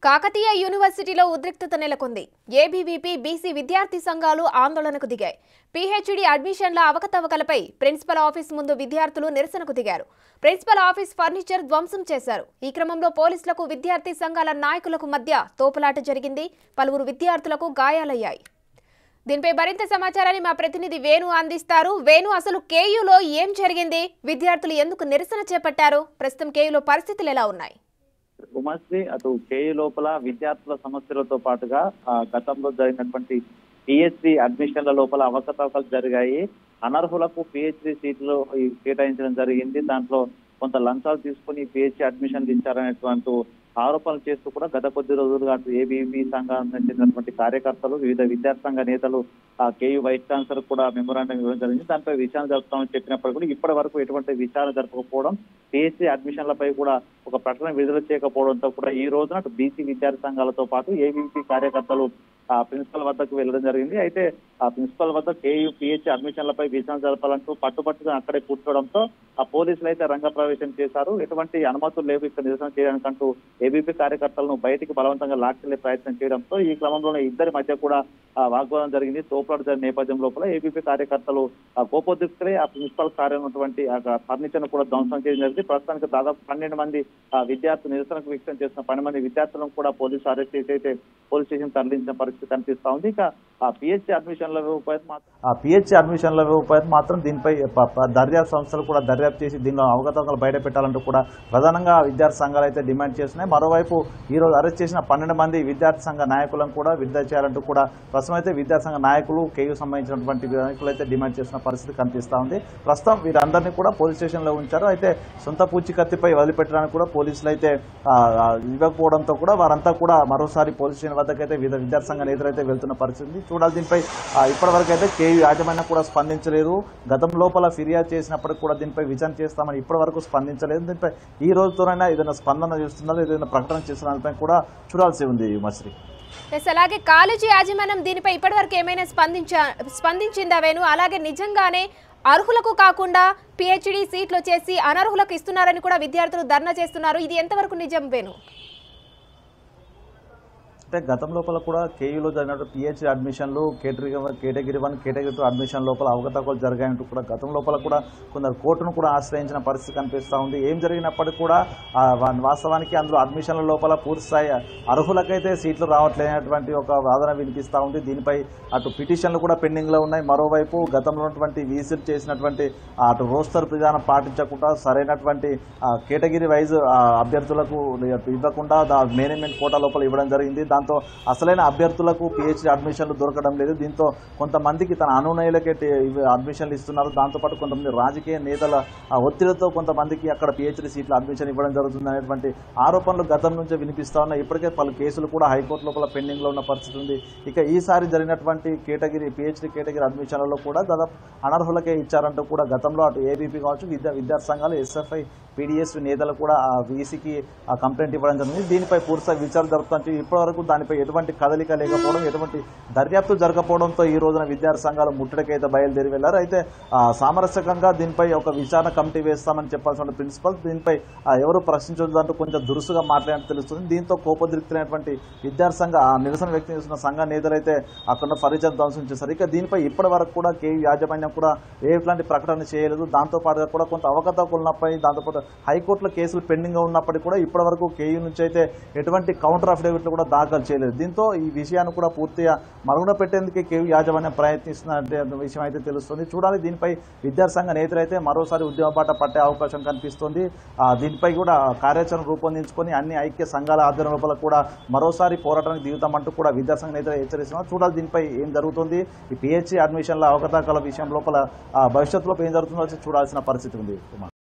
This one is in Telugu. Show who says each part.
Speaker 1: కాకతీయ యూనివర్సిటీలో ఉద్రిక్తత నెలకొంది ఏబీవీపీ బీసీ విద్యార్థి సంఘాలు ఆందోళనకు దిగాయి పీహెచ్డీ అడ్మిషన్ల అవకతవకలపై ప్రిన్సిపల్ ఆఫీస్ ముందు విద్యార్థులు నిరసనకు దిగారు ప్రిన్సిపల్ ఆఫీస్ ఫర్నిచర్ ధ్వంసం చేశారు ఈ క్రమంలో పోలీసులకు విద్యార్థి సంఘాల నాయకులకు మధ్య తోపులాట జరిగింది పలువురు విద్యార్థులకు గాయాలయ్యాయి దీనిపై మరింత సమాచారాన్ని మా ప్రతినిధి వేణు అందిస్తారు వేణు అసలు కేయూలో ఏం జరిగింది విద్యార్థులు ఎందుకు నిరసన చేపట్టారు ప్రస్తుతం కేయూలో పరిస్థితులు ఎలా ఉన్నాయి
Speaker 2: ఉమాశ్రీ అటు కేయూ లోపల విద్యార్థుల సమస్యలతో పాటుగా ఆ, గతంలో జరిగినటువంటి పిహెచ్డి అడ్మిషన్ల లోపల అవకతవకలు జరిగాయి అనర్హులకు పిహెచ్డి సీట్లు ఈ కేటాయించడం జరిగింది దాంట్లో కొంత లంచాలు తీసుకుని పిహెచ్డి అడ్మిషన్లు ఇచ్చారనేటువంటి ఆరోపణలు చేస్తూ కూడా గత కొద్ది రోజులుగా అటు ఏబీవీ సంఘానికి చెందినటువంటి కార్యకర్తలు వివిధ విద్యార్థి సంఘ నేతలు ఆ కేయూ వైస్ ఛాన్సలర్ కూడా మెమోరాండం ఇవ్వడం జరిగింది దానిపై విచారణ జరుపుతామని చెప్పినప్పుడు కూడా ఇప్పటి వరకు ఎటువంటి విచారణ జరపకపోవడం పిహెచ్డి అడ్మిషన్లపై కూడా ఒక ప్రకటన విడుదల చేయకపోవడంతో కూడా ఈ రోజున అటు బీసీ విద్యార్థి సంఘాలతో పాటు ఏబీపీ కార్యకర్తలు ఆ ప్రిన్సిపల్ వద్దకు వెళ్ళడం జరిగింది అయితే ఆ ప్రిన్సిపల్ వద్ద కేయూ పిహెచ్ అడ్మిషన్లపై విచారణ జరపాలంటూ పట్టుపట్టుగా అక్కడే కూర్చోవడంతో ఆ పోలీసులు అయితే రంగ ప్రవేశం చేశారు ఎటువంటి అనుమతులు లేవు ఇక్కడ నిరసన చేయడానికంటూ ఏబీపీ కార్యకర్తలను బయటికి బలవంతంగా లాక్కెళ్లే ప్రయత్నం చేయడంతో ఈ క్రమంలోనే ఇద్దరి మధ్య కూడా ఆ వాగ్వాదం జరిగింది తోపులాట జరిగిన నేపథ్యం లోపల ఏబీపీ కార్యకర్తలు ఆ కోపోద్రిక్తులై ఆ ప్రిన్సిపల్ కార్యం ఉన్నటువంటి ఆ ఫర్నిచర్ ను కూడా ధ్వంసం చేయడం జరిగింది ప్రస్తుతానికి దాదాపు పన్నెండు మంది ఆ విద్యార్థులు నిరసనకు వ్యక్తం చేసిన పన్నెండు మంది విద్యార్థులను కూడా పోలీసులు అరెస్ట్ చేసి అయితే పోలీస్ స్టేషన్ తరలించిన పరిస్థితి కనిపిస్తా ఉంది ఇక ఆ పిహెచ్సి అడ్మిషన్ల రూపాయలు మాత్రం
Speaker 3: ఆ పిహెచ్ అడ్మిషన్ల రూపాయలు మాత్రం దీనిపై ప- ప- దర్యాప్తు సంస్థలు కూడా దర్యాప్తు చేసి దీనిలో అవకతవకలు బయట పెట్టాలంటూ కూడా ప్రధానంగా విద్యార్థి సంఘాలు అయితే డిమాండ్ చేస్తున్నాయి మరోవైపు ఈ రోజు అరెస్ట్ చేసిన పన్నెండు మంది విద్యార్థి సంఘ నాయకులను కూడా విడుదల చేయాలంటూ కూడా ప్రస్తుతం అయితే విద్యార్థి సంఘ నాయకులు కేయూ సంబంధించినటువంటి నాయకులు అయితే డిమాండ్ చేసిన పరిస్థితి కనిపిస్తా ఉంది ప్రస్తుతం వీరందరినీ కూడా పోలీస్ స్టేషన్ లో ఉంచారు అయితే సొంత పూచికత్తిపై వదిలిపెట్టడానికి కూడా పోలీసులు అయితే ఆ, ఆ, ఇవ్వకపోవడంతో కూడా వారంతా కూడా మరోసారి పోలీస్ స్టేషన్ వద్దకు అయితే వివిధ విద్యార్థి సంఘ నేతలు అయితే వెళ్తున్న పరిస్థితి ఉంది. చూడాలి దీనిపై ఆ, ఇప్పటివరకు అయితే కేయూ యాజమాన్యం కూడా స్పందించలేదు గతం లోపల ఫిర్యాదు చేసినప్పటికి కూడా దీనిపై విచారణ చేస్తామని ఇప్పటి వరకు స్పందించలేదు దీనిపై ఈ రోజుతోనైనా ఏదైనా స్పందన చేస్తుందా ఏదైనా ప్రకటన చేస్తున్న దానిపై కూడా చూడాల్సి ఉంది మశ్రీ
Speaker 1: ఎస్ అలాగే కాలేజీ యాజమాన్యం దీనిపై ఇప్పటివరకు ఏమైనా స్పందించా స్పందించిందా వేణు అలాగే నిజంగానే అర్హులకు కాకుండా పిహెచ్డి సీట్లు వచ్చేసి అనర్హులకు ఇస్తున్నారని కూడా విద్యార్థులు ధర్నా చేస్తున్నారు ఇది ఎంతవరకు నిజం వేణు
Speaker 3: అంటే గతం లోపల కూడా కేయూలో జరిగినట్టు పిహెచ్డి అడ్మిషన్లు category one category one category two admission లోపల అవకతవకలు జరిగాయంటూ కూడా గతం లోపల కూడా కొందరు కోర్టును కూడా ఆశ్రయించిన పరిస్థితి కనిపిస్తూ ఉంది ఏం జరిగినప్పటికీ కూడా ఆ, వా- వాస్తవానికి అందులో అడ్మిషన్ల లోపల పూర్తి స్థాయి అర్హులకైతే సీట్లు రావట్లేనటువంటి ఒక వాదన వినిపిస్తూ ఉంది దీనిపై అటు పిటిషన్లు కూడా పెండింగ్ లో ఉన్నాయి మరోవైపు గతంలో ఉన్నటువంటి వీసీలు చేసినటువంటి ఆ, అటు రోస్టర్ విధానం పాటించకుండా సరైనటువంటి ఆ, కేటగిరీ వైజ్ ఆ, అభ్యర్థులకు ఇవ్వకుండా దా- మేనేజ్మెంట్ కోటా లోపల ఇవ్వడం జరిగింది దాంతో అసలైన అభ్యర్థులకు పిహెచ్డి అడ్మిషన్లు దొరకడం లేదు దీంతో కొంతమందికి తన అనునయులకే టి- ఇవి అడ్మిషన్లు ఇస్తున్నారు దాంతోపాటు కొంతమంది రాజకీయ నేతల ఆ, ఒత్తిడితో కొంతమందికి అక్కడ పిహెచ్డి సీట్లు అడ్మిషన్ ఇవ్వడం జరుగుతుంది అనేటువంటి ఆరోపణలు గతం నుంచే వినిపిస్తా ఉన్నాయి ఇప్పటికే పలు కేసులు కూడా హైకోర్టు లోపల పెండింగ్ లో ఉన్న పరిస్థితి ఉంది ఇక ఈసారి జరిగినటువంటి కేటగిరీ పిహెచ్డి కేటగిరీ అడ్మిషన్లలో కూడా దాదాపు అనర్హులకే ఇచ్చారంటూ కూడా గతంలో అటు ఏబీపీ కావచ్చు విద్యా విద్యార్థి సంఘాలు ఎస్ఎఫ్ఐ పీడిఎస్ నేతలు కూడా ఆ వీసీకి ఆ కంప్లైంట్ ఇవ్వడం జరిగింది దీనిపై పూర్తిస్థాయి విచారణ జరుపుతుంటే ఇప్పటివరకు దానిపై ఎటువంటి కదలిక లేకపోవడం ఎటువంటి దర్యాప్తు జరగకపోవడంతో ఈ రోజున విద్యార్థి సంఘాలు ముట్టడికైతే బయలుదేరి వెళ్లారు అయితే ఆ, సామరస్యకంగా దీనిపై ఒక విచారణ కమిటీ వేస్తామని చెప్పాల్సిన ప్రిన్సిపల్ దీనిపై ఆ, ఎవరు ప్రశ్నించదంటూ కొంచెం దురుసుగా మాట్లాడినట్టు తెలుస్తుంది దీంతో కోపదిరిక్తున్నటువంటి విద్యార్థి సంఘ ఆ, నిరసన వ్యక్తం చేస్తున్న సంఘ నేతలైతే అక్కడ ఫర్నిచర్ ధ్వంసం చేశారు ఇక దీనిపై ఇప్పటి వరకు కూడా కే యాజమాన్యం కూడా ఎట్లాంటి ప్రకటన చేయలేదు దాంతో పాటుగా కూడా కొంత అవకతవకలు ఉన్నప్పటి దాంతోపాటు హైకోర్టులో కేసులు పెండింగ్ గా ఉన్నప్పటికీ కూడా ఇప్పటి వరకు కేయూ నుంచి అయితే ఎటువంటి కౌంటర్ అఫిడవిట్లు కూడా దాఖలు చేయలేదు దీంతో ఈ విషయాన్ని కూడా పూర్తిగా మరుగున పెట్టేందుకే కేయూ యాజమాన్యం ప్రయత్నిస్తున్న విషయం అయితే తెలుస్తుంది చూడాలి దీనిపై విద్యార్థి సంఘ నేతలు అయితే మరోసారి ఉద్యమ బాట పట్టే అవకాశం కనిపిస్తుంది ఆ, దీనిపై కూడా కార్యాచరణ రూపొందించుకొని అన్ని ఐక్య సంఘాల ఆధ్వర్యం లోపల కూడా మరోసారి పోరాటానికి దిగుతామంటూ కూడా విద్యార్థి సంఘ నేతలు హెచ్చరిస్తున్నారు చూడాలి దీనిపై ఏం జరుగుతుంది ఈ పిహెచ్సి అడ్మిషన్ల అవకతవకల విషయం లోపల ఆ, భవిష్యత్తులో ఏం జరుగుతుందో చూడాల్సిన పరిస్థితి ఉంది కుమార్